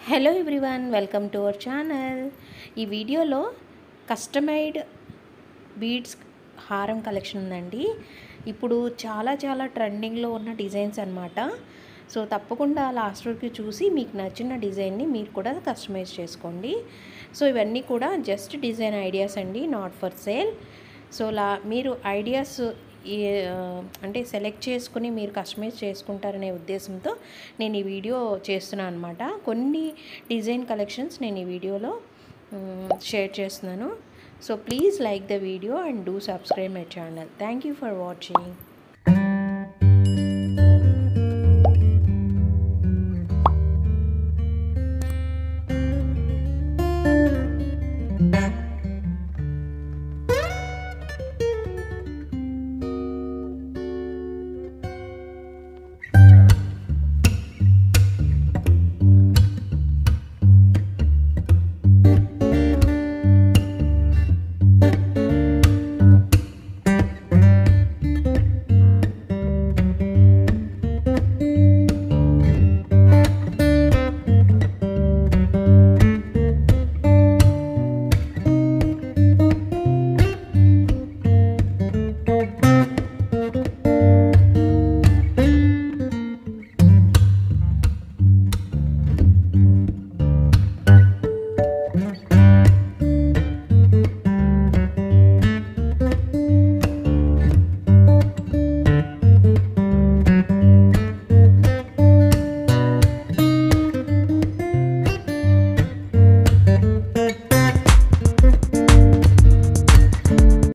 hello everyone welcome to our channel ఈ వీడియోలో customised beads హారం కలెక్షన్ ఉందండి ఇప్పుడు చాలా చాలా ట్రెండింగ్లో ఉన్న డిజైన్స్ అనమాట సో తప్పకుండా లాస్ట్ వరకు చూసి మీకు నచ్చిన డిజైన్ని మీరు కూడా కస్టమైజ్ చేసుకోండి సో ఇవన్నీ కూడా జస్ట్ డిజైన్ ఐడియాస్ అండి నాట్ ఫర్ సేల్ సో లా మీరు ఐడియాస్ ఈ ఆ, అంటే సెలెక్ట్ చేసుకుని మీరు కస్టమైజ్ చేసుకుంటారనే ఉద్దేశంతో నేను ఈ వీడియో చేస్తున్నాను అనమాట కొన్ని డిజైన్ కలెక్షన్స్ నేను ఈ వీడియోలో షేర్ చేస్తున్నాను so please like the video and do subscribe my channel thank you for watching